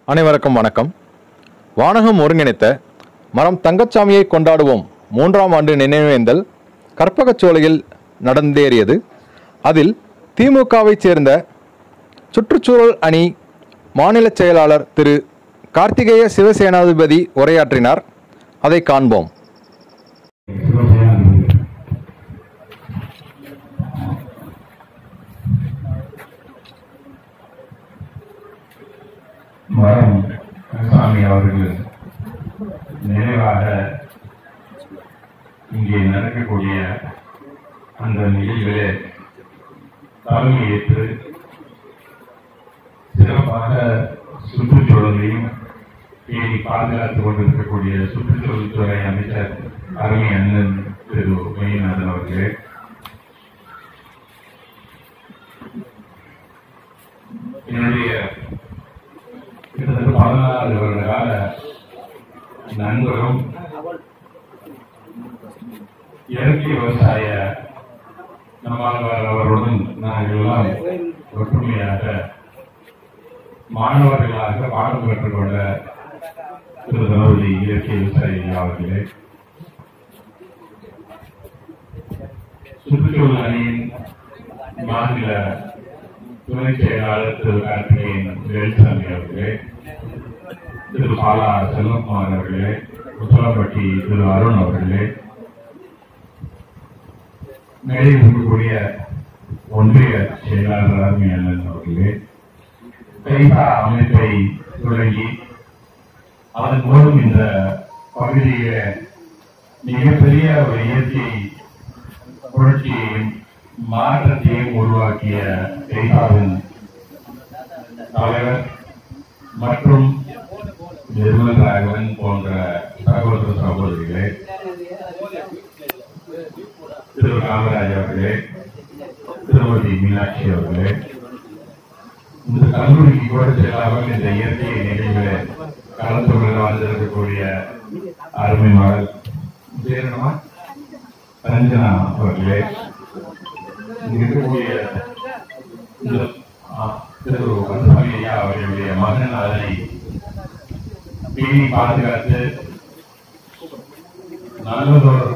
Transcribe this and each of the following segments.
அனைவருக்கும் வணக்கம் வானகம் ஒருங்கிணைத்த மரம் தங்கச்சாமியை கொண்டாடுவோம் மூன்றாம் ஆண்டு நினைவேந்தல் கற்பகச்சோலையில் நடந்தேறியது அதில் திமுகவைச் சேர்ந்த சுற்றுச்சூழல் அணி மாநில செயலாளர் திரு கார்த்திகேய சிவசேனாதிபதி உரையாற்றினார் அதை காண்போம் மரம் சாமி அவர்கள் நினைவாக இங்கே நடக்கக்கூடிய அந்த நிகழ்விலே தலைமை ஏற்று சிறப்பாக சுற்றுச்சூழலையும் பேணி பாதுகாத்துக் கொண்டிருக்கக்கூடிய சுற்றுச்சூழல் துறை அமைச்சர் அருமை அண்ணன் திரு மையநாதன் அவர்களே என்னுடைய கிட்டத்தட்ட பதினாறு வருட கால நண்பரும் இயற்கை விவசாய நம்மாழ்வார் அவருடன் நாங்கள் எல்லாம் ஒற்றுமையாக மாணவர்களாக பாடம் கற்றுக்கொண்ட திரு தளபதி இயற்கை விவசாயி அவர்களே சுற்றுச்சூழல் அணியின் மாநில துணை செயலாளர் திரு கார்த்திகேயன் வேல்சாமி அவர்களே திரு பாலா செல்வகுமார் அவர்களே உத்தரப்பட்டி திரு அருண் அவர்களே மேடையில் இருக்கக்கூடிய ஒன்றிய செயலாளர் அருமை அண்ணன் அவர்களே கைசா அமைப்பை தொடங்கி அதன் மூலம் இந்த பகுதியில மிகப்பெரிய ஒரு இயற்கை புரட்சியையும் மாற்றத்தையும் உருவாக்கிய கைசாவின் தலைவர் மற்றும் நிர்மல் ராகவன் போன்ற சகோதர சகோதரிகளே திரு காமராஜ் அவர்களே திருமதி மீனாட்சி அவர்களே இந்த கல்லூரிக்கு கூட செல்லாமல் இந்த இயற்கை நிகழ்வுல கலந்து கொள்ள வந்திருக்கக்கூடிய அருமை மகள் பேர் என்னம்மா? ரஞ்சனா அவர்களே இங்க இருக்கக்கூடிய இந்த ஆ, திரு கந்தசாமி ஐயா அவர்களுடைய மகன் அதனை பேணி பாதுகாத்து நல்லதொரு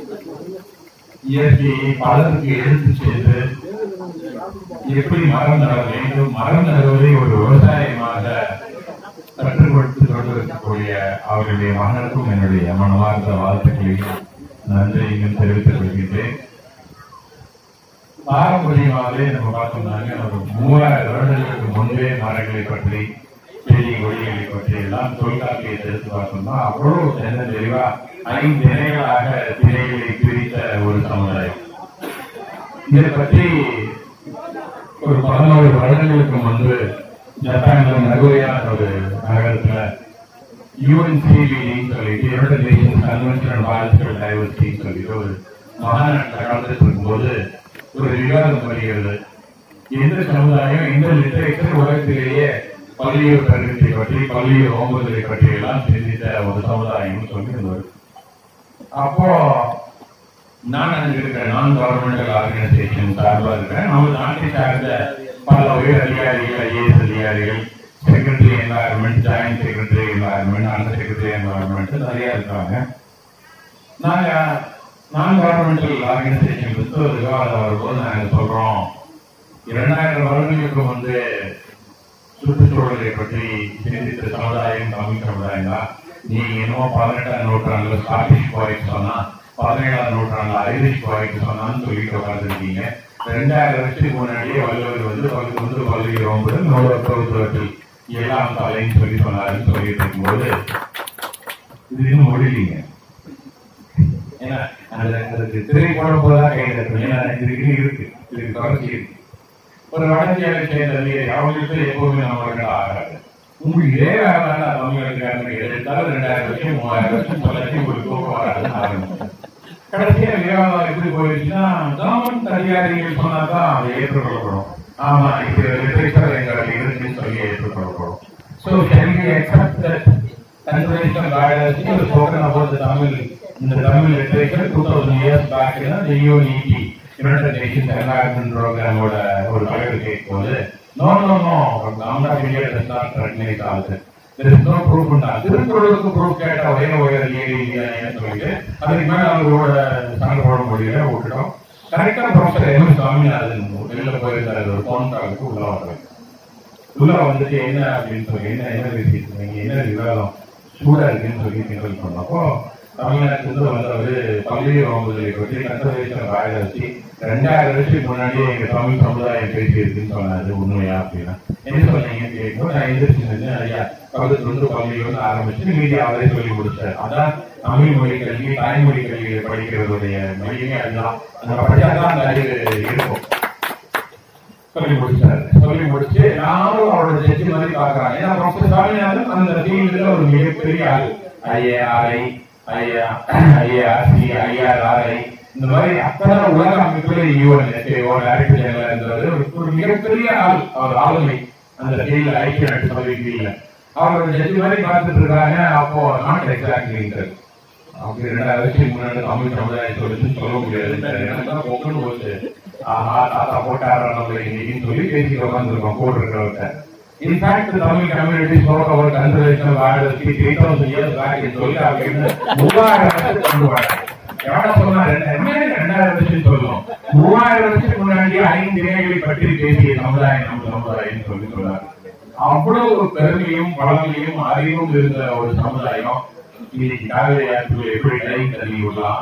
இயற்கையை பலருக்கு எடுத்து சென்று எப்படி மரம் நட வேண்டும் மரம் நடுவதை ஒரு விவசாயமாக கற்றுக் கொடுத்து கொண்டிருக்கக்கூடிய அவர்களுடைய மகனுக்கும் என்னுடைய மனமார்ந்த வாழ்த்துக்களையும் நன்றியையும் தெரிவித்துக் கொள்கின்றேன் பாரம்பரியமாகவே நம்ம பார்த்தோம்னாங்க ஒரு மூவாயிரம் வருடங்களுக்கு முன்பே மரங்களை பற்றி செடி கொடிகளை பற்றி எல்லாம் தொல்காப்பியத்தை எடுத்து பார்த்தோம்னா அவ்வளவு தென்ன தெளிவா ஐந்து திணைகளாக திணைகளை பிரித்த ஒரு சமுதாயம் இதை பற்றி ஒரு பதினோரு வருடங்களுக்கு முன்பு ஜப்பான்ல நகோயான ஒரு நகரத்துல யூஎன்சிபின்னு சொல்லிட்டு யுனைடெட் நேஷன்ஸ் கன்வென்ஷன் பாலிஸ்டல் டைவர்சிட்டின்னு சொல்லிட்டு ஒரு மகாநாட்டில் கலந்துட்டு இருக்கும்போது ஒரு விவாதம் வருகிறது எந்த சமுதாயம் எந்த லிட்டரேச்சர் உலகத்திலேயே பள்ளியூர் கருத்தை பற்றி பள்ளியூர் ஓம்புதலை பற்றி எல்லாம் சிந்தித்த ஒரு சமுதாயம்னு சொல்லி ஒரு அப்போ நான் அங்க இருக்கிறேன் நான் கவர்மெண்டல் ஆர்கனைசேஷன் சார்பா இருக்கிறேன் நம்ம நாட்டை சார்ந்த பல உயர் அதிகாரிகள் ஐஏஎஸ் அதிகாரிகள் secretary environment joint secretary environment under secretary environment நிறைய இருக்காங்க நாங்க நான் கவர்மெண்டல் ஆர்கனைசேஷன் பற்றி ஒரு விவாதம் வரும்போது நாங்க சொல்றோம் இரண்டாயிரம் வருடங்களுக்கு வந்து சுற்றுச்சூழலை பற்றி சிந்தித்த சமுதாயம் தமிழ் சமுதாயம் தான் நீங்க என்னமோ பதினெட்டாம் நூற்றாண்டுல ஸ்காட்டிஷ் பாய்க்கு சொன்னா பதினேழாம் நூற்றாண்டுல ஐரிஷ் பாய்க்கு சொன்னான்னு சொல்லிட்டு உட்காந்துருக்கீங்க ரெண்டாயிரம் வருஷத்துக்கு முன்னாடியே வள்ளுவர் வந்து பகுதி வந்து பல்வேறு ஒன்பது நூறு பிரபுத்துவத்தில் எல்லாம் தலைன்னு சொல்லி சொன்னாருன்னு சொல்லிட்டு இருக்கும்போது இது இன்னும் முடியலீங்க ஏன்னா அந்த அதுக்கு திரை போடும் போதுதான் கை தட்டணும் ஏன்னா இதுக்கு இன்னும் இருக்கு இதுக்கு தொடர்ச்சி இருக்கு ஒரு வடக்கியாரை சேர்ந்தது அவங்களுக்கு எப்பவுமே நம்மளுக்கு ஆகாது உங்களுக்கு இதே வேலை தமிழர்களுக்கு எடுத்தாலும் ரெண்டாயிரம் வருஷம் மூவாயிரம் வருஷம் தொலைச்சி உங்களுக்கு தூக்கம் வராதுன்னு ஆரம்பிச்சேன் கடைசியா விவாதம் எப்படி போயிடுச்சுன்னா கவர்மெண்ட் அதிகாரிகள் சொன்னாதான் அதை ஏற்றுக்கொள்ளப்படும் ஆமா இது லிட்டரேச்சர் எங்களுக்கு இருக்குன்னு சொல்லி ஏற்றுக்கொள்ளப்படும் so can we accept that convention guidance ஒரு ஸ்போக்கன் அபவுட் தமிழ் இந்த Tamil literature two thousand years back the unity united nations environment ப்ரோக்ராமோட ஒரு தலைவர் கேட்கும்போது no no no I'm not India does not recognize all this. there is no proof உண்டா திருக்குறளுக்கு proof கேட்ட ஒரே ஒரே ஏறி இல்லையான்னு சொல்லிட்டு அதுக்கு மேல அவங்களோட சண்டை போட முடியல விட்டுட்டோம் கரெக்டா ப்ரொஃபசர் எம் சுவாமிநாதன் வெளியில போயிருந்தாரு ஒரு போன் காலுக்கு உள்ள வர்றது உள்ள வந்துட்டு என்ன அப்படின்னு சொல்லி என்ன என்ன பேசிட்டு இருக்கீங்க என்ன விவாதம் சூடா இருக்குன்னு சொல்லி கிண்டல் பண்ணப்போ தமிழ்நாட்டுல வந்தவர் பல்வேறு வகுப்புகளை பற்றி கன்சர்வேஷன் வாயில வச்சு ரெண்டாயிரம் வருஷத்துக்கு முன்னாடியே எங்க தமிழ் சமுதாயம் பேசி இருக்குன்னு சொன்னாரு உண்மையா அப்படின்னா என்ன சொன்னீங்கன்னு கேட்கும் நான் எந்திரிச்சு நின்று ஐயா பக்கத்துல இருந்து பள்ளியில வந்து ஆரம்பிச்சு மீடியா அவரே சொல்லி முடிச்சார் அதான் தமிழ் மொழி கல்வி தாய்மொழி கல்வியை படிக்கிறதுடைய மொழியுமே அதுதான் அங்க படிச்சாதான் அந்த அறிவு இருக்கும் சொல்லி முடிச்சாரு சொல்லி முடிச்சு நானும் அவரோட ஜட்ஜி மாதிரி பாக்குறேன் ஏன்னா ப்ரொஃபசர் சாமிநாதன் அந்த ஃபீல்டுல ஒரு மிகப்பெரிய ஆள் ஐஏஆர்ஐ ஐயா ஐஏஆர்சி ஐஆர்ஆர்ஐ இந்த மாதிரி அத்தனை உலக அமைப்புல யூஎன் எஸ்ஏஓ டைரக்டர் ஜெனரல் இருந்தவர் ஒரு ஒரு மிகப்பெரிய ஆள் அவர் ஆளுமை அந்த ஃபீல்ட்ல ஐக்கிய நாட்டு சபை ஃபீல்ட்ல அவரோட ஜட்ஜி மாதிரி பார்த்துட்டு இருக்காங்க அப்போ நாட் எக்ஸாக்ட்லிங்கிறது அப்படி ரெண்டாயிரம் வருஷத்துக்கு முன்னாடி தமிழ் சமுதாயம் சொல்லுன்னு சொல்ல முடியாது எனக்கு தான் பொங்கல் போச்சு ஆஹா தாத்தா போட்டாரா நம்ம இன்னைக்குன்னு சொல்லி பேசி உட்காந்துருக்கோம் கூட இருக்கிறவங்க in fact Tamil community spoke our conservation ஆர்டர்ஸ்க்கு த்ரீ தௌசண்ட் இயர்ஸ் பேக் சொல்லி அவங்க மூவாயிரம் வருஷத்துக்கு கொண்டு வராங்க எவ்வளவு சொன்னா ரெண்டாயிரம் ரெண்டாயிரம் வருஷம் சொல்லுவோம் மூவாயிரம் வருஷத்துக்கு முன்னாடி ஐந்து இணைகளை பற்றி பேசிய சமுதாயம் நம்ம சமுதாயம் சொல்லி சொல்றாரு அவ்வளவு பெருமையும் பழமையும் அறிவும் இருந்த ஒரு சமுதாயம் இன்னைக்கு காவிரி ஆற்றுல எப்படி டை தள்ளி விடலாம்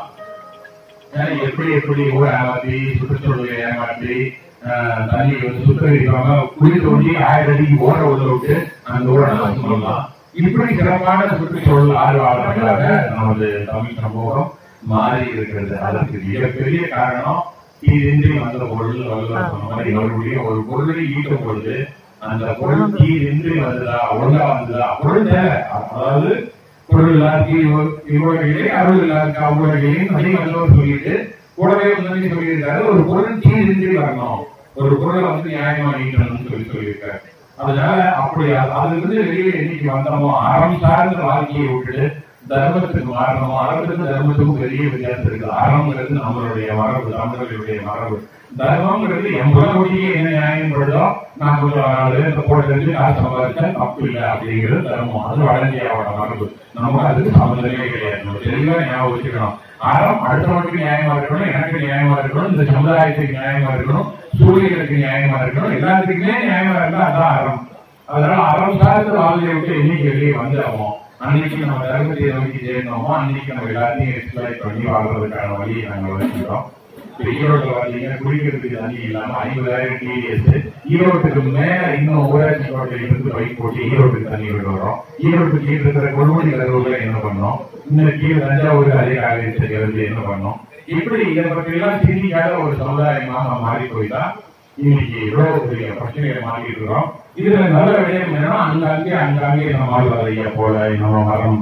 ஏன்னா எப்படி எப்படி ஊரை ஏமாத்தி சுற்றுச்சூழலை ஏமாற்றி ஆஹ், தண்ணி வந்து சுத்தரிக்காம குழி தோண்டி ஆயிரம் அடிக்கு ஓர உள்ள விட்டு அந்த ஊரை நம்ம சொல்லலாம் இப்படி சிறப்பான சுற்றுச்சூழல் ஆர்வலர்களாக நமது தமிழ் சமூகம் மாறி இருக்கிறது அதற்கு மிகப்பெரிய காரணம் தீதின்றி வந்த பொருள் வள்ளுவர் சொன்ன மாதிரி அவர்களுடைய ஒரு பொருளை ஈட்டும் பொழுது அந்த பொருள் தீதின்றி வந்ததா ஒழுங்கா வந்ததா பொருள் தேவை அதாவது பொருள் எல்லாத்தையும் இவ்வளவுகளே அருள் எல்லாருக்கும் அவ்வளவுகளையும் அதே வல்லவர் சொல்லிட்டு கூடவே வந்து சொல்லியிருக்காரு ஒரு பொருள் தீதின்றி வரணும் ஒரு பொருளை வந்து நியாயமா ஈட்டணும்னு சொல்லி சொல்லியிருக்காரு அதனால அப்படி அது- அதுல இருந்து வெளியே என்னைக்கு வந்தோமோ அறம் சார்ந்த வாழ்க்கையை விட்டுட்டு தர்மத்துக்கு மாறணும் அறத்துக்கும் தர்மத்துக்கும் பெரிய வித்தியாசம் இருக்கு அறம்ங்கிறது நம்மளுடைய மரபு தமிழர்களுடைய மரபு தர்மம்ங்கிறது எவ்வளவு கோடியே என்ன நியாயம் படுதோ நான் கொஞ்சம் நாலு பேருக்கு போட்டு தெரிஞ்சு காசு சம்பாதிச்சா தப்பு இல்லை அப்படிங்கிறது தர்மம் அது வளர்ந்தியாவோட மரபு நமக்கு அதுக்கு சம்மந்தமே கிடையாது நம்ம தெளிவா ஞாபகம் வச்சுக்கணும் அறம் அடுத்தவனுக்கு நியாயமா இருக்கணும் எனக்கு நியாயமா இருக்கணும் இந்த சமுதாயத்துக்கு நியாயமா இருக்கணும் சூரியனுக்கு நியாயமா இருக்கணும் எல்லாத்துக்குமே நியாயமா இருந்தா அதான் அறம் அதனால அறம் சார்ந்த வாழ்க்கையை விட்டு என்னைக்கு வெளியே வந்துடுவோம் அன்னைக்கு நம்ம தர்மத்தை நோக்கி சேர்ந்தோமோ அன்னைக்கு நம்ம எல்லாத்தையும் எக்ஸ்பிளைட் பண்ணி வாழ்றதுக்கான வழியை நாங்க வச்சுக்கிறோம் இப்ப ஈரோட்ல பாத்தீங்கன்னா குடிக்கிறதுக்கு தண்ணி இல்லாம ஐம்பதாயிரம் டிஎஸ் ஈரோட்டுக்கு மேல இன்னும் ஊராட்சி கோட்டையில இருந்து பைக் போட்டு ஈரோட்டுக்கு தண்ணி விட வரோம் ஈரோட்டுக்கு கீழே இருக்கிற கொடுமுடி கருவுல என்ன பண்ணோம் இன்னும் கீழே தஞ்சாவூர் அதே காவேரி தெரிகிறது என்ன பண்ணோம் இப்படி இதை பற்றி எல்லாம் சிந்திக்காத ஒரு சமுதாயமாக மாறி போய்தான் இன்னைக்கு இவ்வளவு பெரிய பிரச்சனைகளை மாறிட்டு இருக்கிறோம் இதுல நல்ல விடயம் என்னன்னா அங்கங்கே அங்கங்கே நம்ம ஆழ்வார் ஐயா போல நம்ம மரம்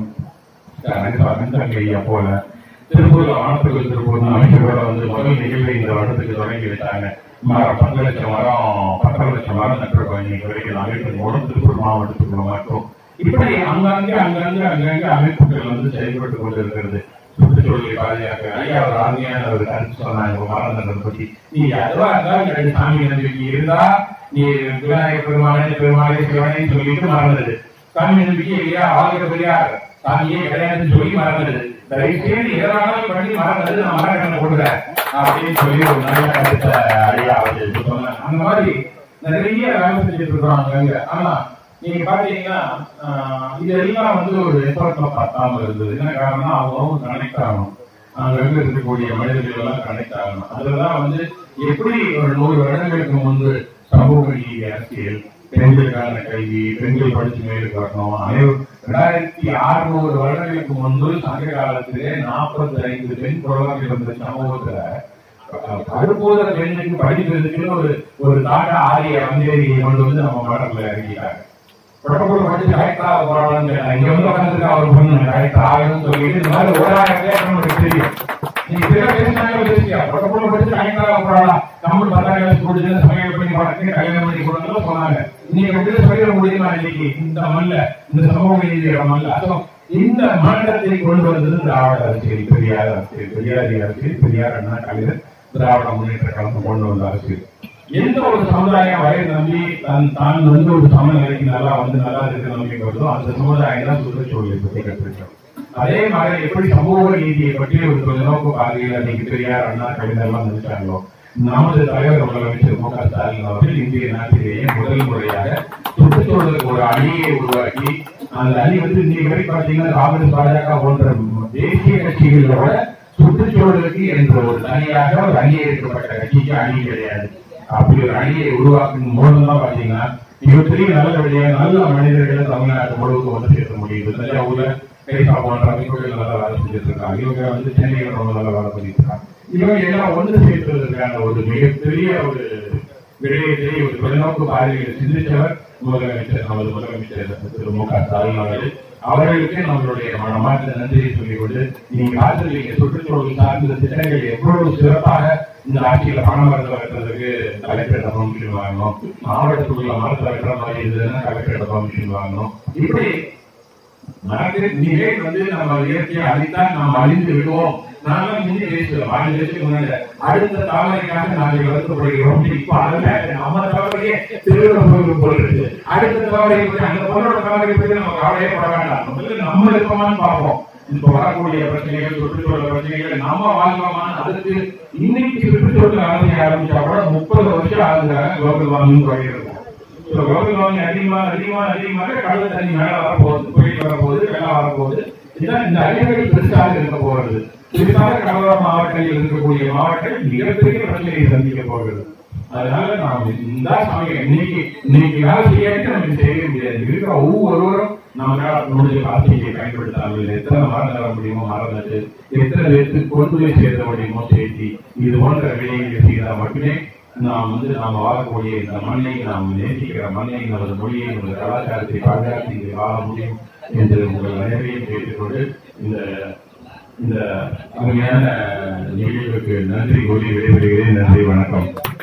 கந்தங்க ஐயா போல திருப்பூர்ல வனத்துக்கு திருப்பூர் அமைச்சரோட வந்து முதல் நிகழ்வை இந்த வருடத்துக்கு தொடங்கி வச்சாங்க மரம் பத்து லட்சம் மரம் பத்தரை லட்சம் மரம் நட்டிருக்கோம் இன்னைக்கு வரைக்கும் அமைப்பு மூலம் திருப்பூர் மாவட்டத்துக்குள்ள மட்டும் இப்படி அங்கங்கே அங்கங்கே அங்கங்கே அமைப்புகள் வந்து செயல்பட்டு கொண்டு இருக்கிறது சுற்றுச்சூழலை பாதுகாக்க ஐயா ஒரு ஆர்மியான ஒரு கருத்து சொன்னாங்க ஒரு மரம் நடுறதை பத்தி நீ அதுவா இருந்தாலும் ரெண்டு சாமி நம்பிக்கை இருந்தா நீ விநாயகர் பெருமானே பெருமாளே சிவனே சொல்லிட்டு மறந்துடு சாமி நம்பிக்கை இல்லையா ஆளுக பெரியார் சாமியே கிடையாதுன்னு சொல்லி மறந்துடு தயவுசெய்து எதனாலும் பண்ணி மறந்தது நான் மரம் கொடுக்குறேன் அப்படின்னு சொல்லி ஒரு நல்ல கருத்தை ஐயா அவர் சொன்னாங்க அந்த மாதிரி நிறைய வேலை செஞ்சுட்டு இருக்கிறோம் அங்கங்க ஆனா நீங்க பாத்தீங்கன்னா ஆஹ், இதெல்லாம் வந்து ஒரு எஃபர்ட்ல பார்த்தாம இருந்தது என்ன காரணம்னா அவங்க கனெக்ட் ஆகணும் அங்க இருந்து இருக்கக்கூடிய மனிதர்கள் எல்லாம் கனெக்ட் ஆகணும் அதுலதான் வந்து எப்படி ஒரு நூறு வருடங்களுக்கு முன்பு சமூக நீதி அரசியல் பெண்களுக்கான கல்வி பெண்கள் படிச்சு மேலுக்கு வரணும் அனைவரும் ரெண்டாயிரத்தி அறுநூறு வருடங்களுக்கு முன்பு சங்க காலத்திலே நாற்பத்தி ஐந்து பெண் புலவர்கள் இருந்த சமூகத்துல கருப்போத பெண்ணுக்கு படிக்கிறதுக்குன்னு ஒரு ஒரு தாட்டா ஆரிய வந்தேரியை கொண்டு வந்து நம்ம மடத்துல இறங்கிட்டாங்க புடப்பூர் படிச்சு கலெக்டராக போறாங்க இங்க வந்து உட்காந்துருக்க அவர் பொண்ணு கலெக்டர் ஆகணும்னு சொல்லிட்டு இந்த மாதிரி ஒரு ஆயிரம் பேர் நமக்கு தெரியும் நீங்க சில பேசினாங்க பேசியா புடப்பூர் படிச்சு கலெக்டராக போறாளா தமிழ் பத்தாம் கிளாஸ் முடிச்சு சமையல் பண்ணி வளர்த்து கல்யாணம் பண்ணி கொடுங்கன்னு சொன்னாங்க இன்னைக்கு எப்படி சொல்லிட முடியுமா இன்னைக்கு இந்த மண்ணில் இந்த சமூக நீதியோட மண்ணில் அதுவும் இந்த மாற்றத்தை கொண்டு வந்தது திராவிட அரசியல் பெரியார் அரசியல் பெரியாரி அரசியல் பெரியார் அண்ணா கலைஞர் திராவிட முன்னேற்ற கழகம் கொண்டு வந்த அரசியல் எந்த ஒரு சமுதாயம் வயது நம்பி தன் தான் வந்து ஒரு சமநிலைக்கு நல்லா வந்து நல்லா இருக்க நம்பிக்கை வருதோ அந்த சமுதாயம் தான் சுற்றுச்சூழலை பற்றி கற்றுக்கிறோம் அதே மாதிரி எப்படி சமூக நீதியை பற்றி ஒரு தொலைநோக்கு பார்வையில் அன்னைக்கு பெரியார் அண்ணா கவிஞர் எல்லாம் நினைச்சாங்களோ நமது தலைவர் முதலமைச்சர் மு க ஸ்டாலின் அவர்கள் இந்திய நாட்டிலேயே முதல் முறையாக சுற்றுச்சூழலுக்கு ஒரு அணியை உருவாக்கி அந்த அணி வந்து இன்னைக்கு வரைக்கும் பாத்தீங்கன்னா காங்கிரஸ் பாஜக போன்ற தேசிய கட்சிகளோட சுற்றுச்சூழலுக்கு என்ற ஒரு தனியாக ஒரு அங்கீகரிக்கப்பட்ட கட்சிக்கு அணி கிடையாது அப்படி ஒரு அணியை உருவாக்கும் மூலம் தான் பாத்தீங்கன்னா மிகப்பெரிய நல்லபடியாக நல்ல மனிதர்களை தமிழ்நாட்டு முழுவதும் வந்து சேர்க்க முடியுது தஞ்சாவூர்ல கைசா போன்ற அமைப்புகள் நல்லா வேலை செஞ்சுட்டு இருக்காங்க இவங்க வந்து சென்னையில் ரொம்ப நல்லா வேலை பண்ணிட்டு இருக்காங்க இவங்க எல்லாம் ஒன்று சேர்ப்பதற்கான ஒரு மிகப்பெரிய ஒரு விடயத்தை ஒரு தொலைநோக்கு பார்வையில் சிந்திச்சவர் முதலமைச்சர் நமது முதலமைச்சர் திரு மு க ஸ்டாலின் அவர்கள் அவர்களுக்கு நம்மளுடைய மனமார்ந்த நன்றியை சொல்லிக்கொண்டு நீங்க பார்த்துருக்கீங்க சுற்றுச்சூழல் சார்ந்த திட்டங்கள் எவ்வளவு சிறப்பாக இந்த ஆட்சியில பணம் மரத்தை வெட்டுறதுக்கு கலெக்டர் பர்மிஷன் வாங்கணும் மாவட்டத்துக்குள்ள மரத்தை வெட்டுற மாதிரி இருந்ததுன்னா கலெக்டர் பர்மிஷன் வாங்கணும் இப்படி மரத்திற்கு நீரே வந்து நம்ம இயற்கையை அழித்தால் நாம் அழிந்து விடுவோம் நாங்கள் முந்தி பேசுகிறோம் ஆறு வருஷத்துக்கு முன்னாடி அடுத்த தலைமுறைக்காக நாங்கள் வருத்தப்படுகிறோம் இப்போ அதில் நம்ம தலைமுறையே திருவிழா போடுறது அடுத்த தலைமுறை பற்றி அந்த பொண்ணோட தலைமுறை பற்றி நம்ம கவலையே பட வேண்டாம் முதல்ல நம்ம இருக்கமான்னு பார்ப்போம் இப்போ வரக்கூடிய பிரச்சனைகள் சுற்றுச்சூழல் பிரச்சனைகள் நம்ம வாழ்வோமா அதுக்கு இன்னைக்கு சுற்றுச்சூழல் ஆரம்பிக்க ஆரம்பிச்சா கூட முப்பது வருஷம் ஆகுதுக்காக குளோபல் வார்மிங் குறையிருக்கும் ஸோ குளோபல் வார்மிங் அதிகமாக அதிகமாக அதிகமாக கடல் தண்ணி மேலே வரப்போகுது புயல் வரப்போகுது வெள்ளம் வரப்போகுது இதான் இந்த அழிவுகள் பெருசாக இருக்க போகிறது குறிப்பாக கடலோர மாவட்டங்களில் இருக்கக்கூடிய மாவட்டங்கள் மிகப்பெரிய பிரச்சனையை சந்திக்க போகிறது அதனால நாம் இந்த சமயம் இன்னைக்கு இன்னைக்கு வேலை செய்யாட்டி நம்ம இது செய்ய முடியாது இருக்கிற ஒவ்வொருவரும் நம்மளால முடிஞ்ச பிளாஸ்டிக்கை பயன்படுத்தாமல் எத்தனை மரம் நட முடியுமோ மரம் நட்டு எத்தனை பேருக்கு கொண்டு போய் சேர்த்த முடியுமோ சேர்த்தி இது போன்ற விடயங்களை செய்தால் மட்டுமே நாம் வந்து நாம் வாழக்கூடிய இந்த மண்ணை நாம் நேசிக்கிற மண்ணை நமது மொழியை நமது கலாச்சாரத்தை பாதுகாத்து இங்கே வாழ முடியும் என்று உங்கள் அனைவரையும் கேட்டுக்கொண்டு இந்த இந்த அருமையான நிகழ்வுக்கு நன்றி கூறி விடைபெறுகிறேன் நன்றி வணக்கம்